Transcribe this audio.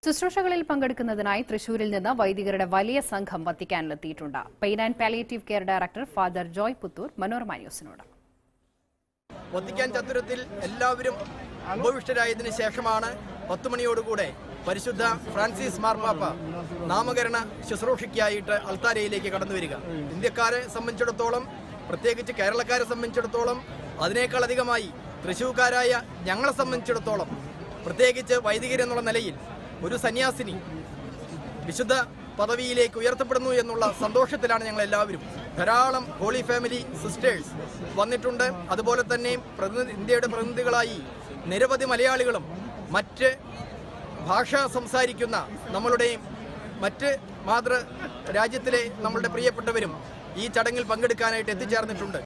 ശുശ്രൂഷകളിൽ പങ്കെടുക്കുന്നതിനായി തൃശൂരിൽ നിന്ന് വൈദികരുടെ വലിയ സംഘം വത്തിക്കാനിലെത്തിയിട്ടുണ്ട് pain and palliative care director father Joy Puthur Manorama ന്യൂസിനോട് വത്തിക്കാൻ ചത്തുരത്തിൽ എല്ലാവരും ഉപവിഷ്ടരായതിനു ശേഷമാണ് പത്തു മണിയോടുകൂടെ പരിശുദ്ധ ഫ്രാൻസിസ് മാർപ്പാപ്പ നാമകരണ ശുശ്രൂഷയ്ക്കായിട്ട് അൾത്താരയിലേക്ക് കടന്നു വരിക ഇന്ത്യക്കാരെ സംബന്ധിച്ചിടത്തോളം പ്രത്യേകിച്ച് കേരളക്കാരെ സംബന്ധിച്ചിടത്തോളം അതിനേക്കാൾ അധികമായി തൃശ്ശൂർക്കാരായ ഞങ്ങളെ സംബന്ധിച്ചിടത്തോളം പ്രത്യേകിച്ച് വൈദികരെന്നുള്ള നിലയിൽ ഒരു സന്യാസിനി വിശുദ്ധ പദവിയിലേക്ക് ഉയർത്തപ്പെടുന്നു എന്നുള്ള സന്തോഷത്തിലാണ് ഞങ്ങൾ എല്ലാവരും ധാരാളം ഹോളി ഫാമിലി സിസ്റ്റേഴ്സ് വന്നിട്ടുണ്ട് അതുപോലെ തന്നെ പ്രതിനിധി ഇന്ത്യയുടെ പ്രതിനിധികളായി നിരവധി മലയാളികളും മറ്റ് ഭാഷ സംസാരിക്കുന്ന നമ്മളുടെ മറ്റ് മാതൃ രാജ്യത്തിലെ നമ്മളുടെ പ്രിയപ്പെട്ടവരും ഈ ചടങ്ങിൽ പങ്കെടുക്കാനായിട്ട് എത്തിച്ചേർന്നിട്ടുണ്ട്